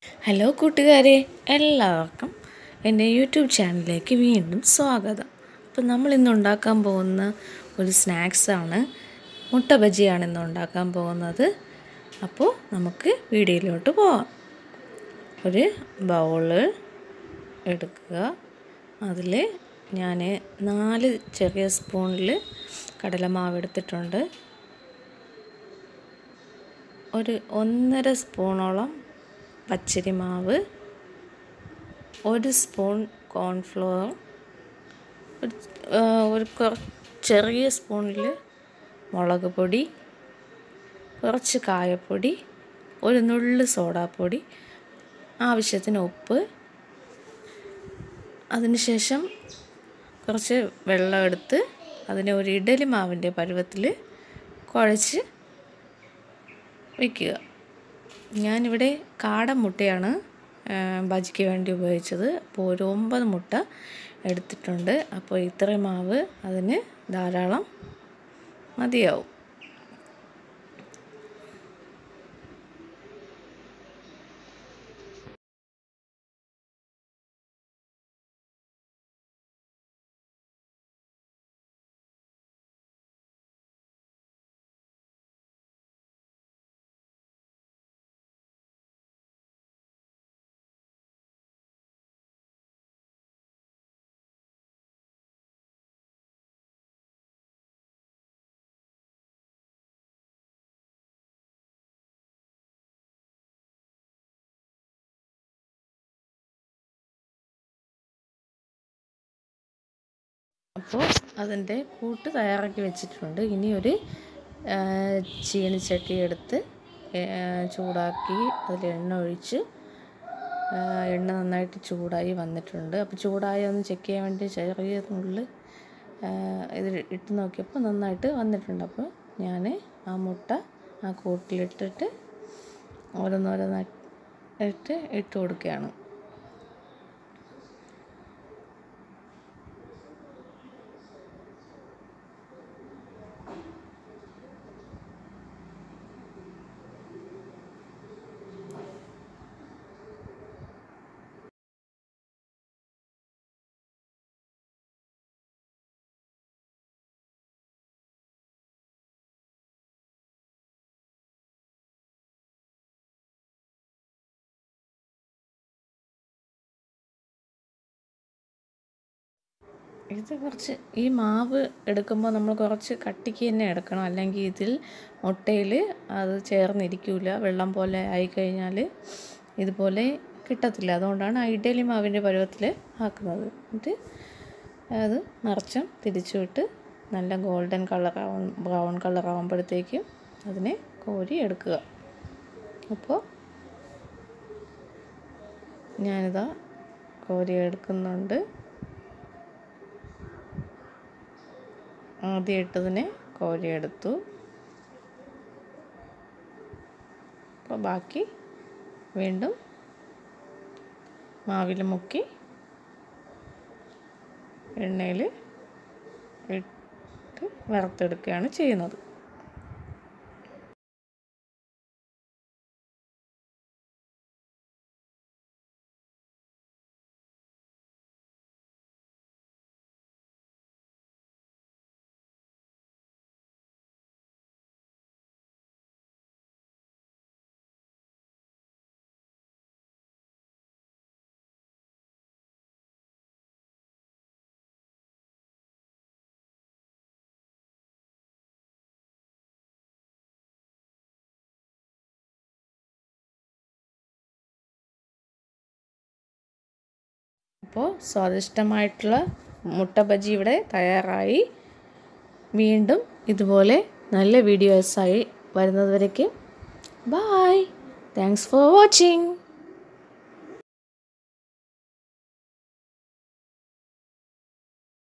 hello കൂട്ടുകാരെ എല്ലാവർക്കും എൻ്റെ യൂട്യൂബ് ചാനലിലേക്ക് വീണ്ടും സ്വാഗതം അപ്പോൾ നമ്മൾ ഇന്ന് ഉണ്ടാക്കാൻ പോകുന്ന ഒരു സ്നാക്സാണ് മുട്ട ബജിയാണ് ഇന്ന് ഉണ്ടാക്കാൻ പോകുന്നത് അപ്പോൾ നമുക്ക് വീഡിയോയിലോട്ട് പോവാം ഒരു ബൗള് എടുക്കുക അതിൽ ഞാൻ നാല് ചെറിയ സ്പൂണിൽ കടലമാവ് എടുത്തിട്ടുണ്ട് ഒരു ഒന്നര സ്പൂണോളം പച്ചരി മാവ് ഒരു സ്പൂൺ കോൺഫ്ലവർ ഒരു ഒരു ചെറിയ സ്പൂണിൽ മുളക് പൊടി കുറച്ച് കായപ്പൊടി ഒരു നുള്ളു സോഡാപ്പൊടി ആവശ്യത്തിന് ഉപ്പ് അതിനുശേഷം കുറച്ച് വെള്ളം എടുത്ത് അതിനെ ഒരു ഇഡലി മാവിൻ്റെ പരുവത്തിൽ കുഴച്ച് വയ്ക്കുക ഞാനിവിടെ കാടൻ മുട്ടയാണ് ബജിക്ക് വേണ്ടി ഉപയോഗിച്ചത് അപ്പോൾ ഒരു ഒമ്പത് മുട്ട എടുത്തിട്ടുണ്ട് അപ്പോൾ ഇത്രയും മാവ് അതിന് ധാരാളം മതിയാവും അപ്പോൾ അതിൻ്റെ കൂട്ട് തയ്യാറാക്കി വെച്ചിട്ടുണ്ട് ഇനി ഒരു ചീനിച്ചട്ടി എടുത്ത് ചൂടാക്കി അതിൽ എണ്ണ ഒഴിച്ച് എണ്ണ നന്നായിട്ട് ചൂടായി വന്നിട്ടുണ്ട് അപ്പോൾ ചൂടായി ഒന്ന് ചെക്ക് ചെയ്യാൻ വേണ്ടി ചെറിയ നുള്ളിൽ ഇത് ഇട്ട് നോക്കിയപ്പോൾ നന്നായിട്ട് വന്നിട്ടുണ്ട് അപ്പോൾ ഞാൻ ആ മുട്ട ആ കൂട്ടിലിട്ടിട്ട് ഓരോന്നോരോന്നായിട്ട് ഇട്ട് കൊടുക്കുകയാണ് ഇത് കുറച്ച് ഈ മാവ് എടുക്കുമ്പോൾ നമ്മൾ കുറച്ച് കട്ടിക്ക് തന്നെ എടുക്കണം അല്ലെങ്കിൽ ഇതിൽ മുട്ടയിൽ അത് ചേർന്നിരിക്കില്ല വെള്ളം പോലെ ആയിക്കഴിഞ്ഞാൽ ഇതുപോലെ കിട്ടത്തില്ല അതുകൊണ്ടാണ് ഇഡലി മാവിൻ്റെ പരുവത്തിൽ ആക്കുന്നത് എന്നിട്ട് അത് നിറച്ചും തിരിച്ചു വിട്ട് നല്ല ഗോൾഡൻ കളറാവും ബ്രൗൺ കളറാവുമ്പോഴത്തേക്കും അതിനെ കോരി എടുക്കുക അപ്പോൾ ഞാനിതാ കോരി എടുക്കുന്നുണ്ട് ആദ്യം ഇട്ടതിനെ കോരിയെടുത്തു അപ്പോൾ ബാക്കി വീണ്ടും മാവിൽ മുക്കി എണ്ണയിൽ ഇട്ട് വറുത്തെടുക്കുകയാണ് ചെയ്യുന്നത് അപ്പോൾ സ്വാദിഷ്ടമായിട്ടുള്ള മുട്ട ബജി ഇവിടെ തയ്യാറായി വീണ്ടും ഇതുപോലെ നല്ല വീഡിയോസായി വരുന്നതുവരേക്കും ബായ് താങ്ക്സ് ഫോർ വാച്ചിങ്